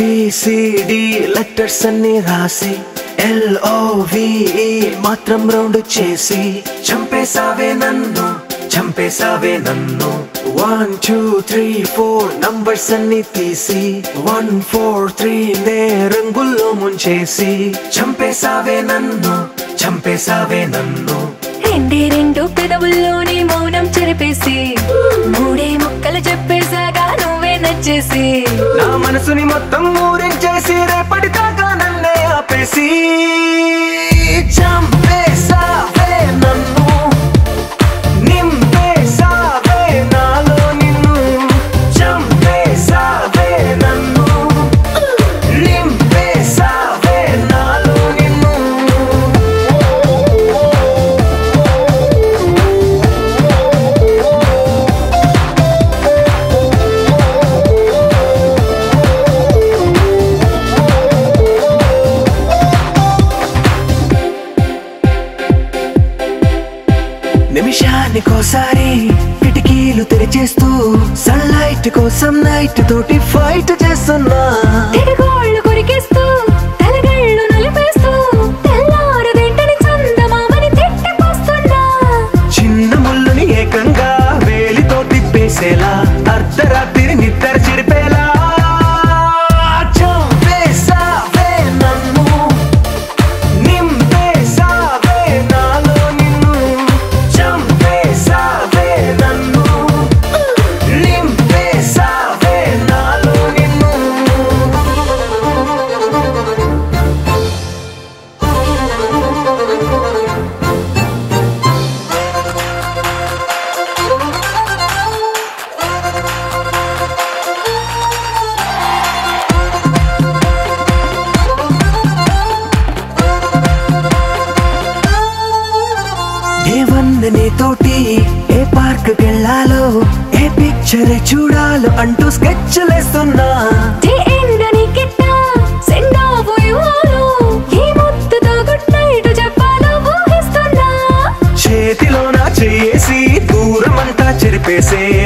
A B C D letters అన్ని రాసి L O V E మాత్రం రౌండ్ చేసి చంపేసావే నన్ను చంపేసావే నన్ను one two three four numbers అన్ని తీసి వన్ ఫోర్ త్రీ నే రంగుల్లో ముంచేసి చంపేసావే నన్ను చంపేసావే నన్ను రెండే రెండు పెదవుల్లోని మౌనం చెరిపేసి మూడే ముక్కలు చెప్పేసాగా నువ్వే నచ్చేసి నా మనసుని మొత్తం ఊరించేసి రేపటి దాకా నన్నే ఆపేసి చంపేసావే నన్ను నింపేసావే నాలో నిన్ను చంపేసావే నన్ను నింపేసావే నాలో నిన్ను నిమిషానికోసారి కిటికీలు తెరిచేస్తూ సన్లైట్ కోసం నైట్ తోటి ఫైట్ చేస్తున్నా తెగగోళ్ళు కొరికేస్తూ తలగళ్ళు నలిపేస్తూ తెల్లారదేంటని చందమామని తిట్టిపోస్తున్నా చిన్న ముళ్ళుని ఏకంగా వేలితో తిప్పేసేలా అర్ధరాత్రి నిద్ర చెరిపేలా చంపేసావే నన్ను నింపేసావే నాలో నిన్ను చంపేసావే నన్ను నింపేసావే నాలో నిన్ను ఏ వందనే తోటి ఏ పార్క్ వెళ్ళాలో ఏ పిక్చర్ చూడాలో అంటూ స్కెచ్లేస్తున్నా డే ఎండని కిట్ట సెండ్ ఆఫ్ ఇవ్వాలో ఈ ముద్దుతో గుడ్ నైట్ చెప్పాలో ఊహిస్తున్నా చేతిలో నా చేసి దూరం అంతా చెరిపేసే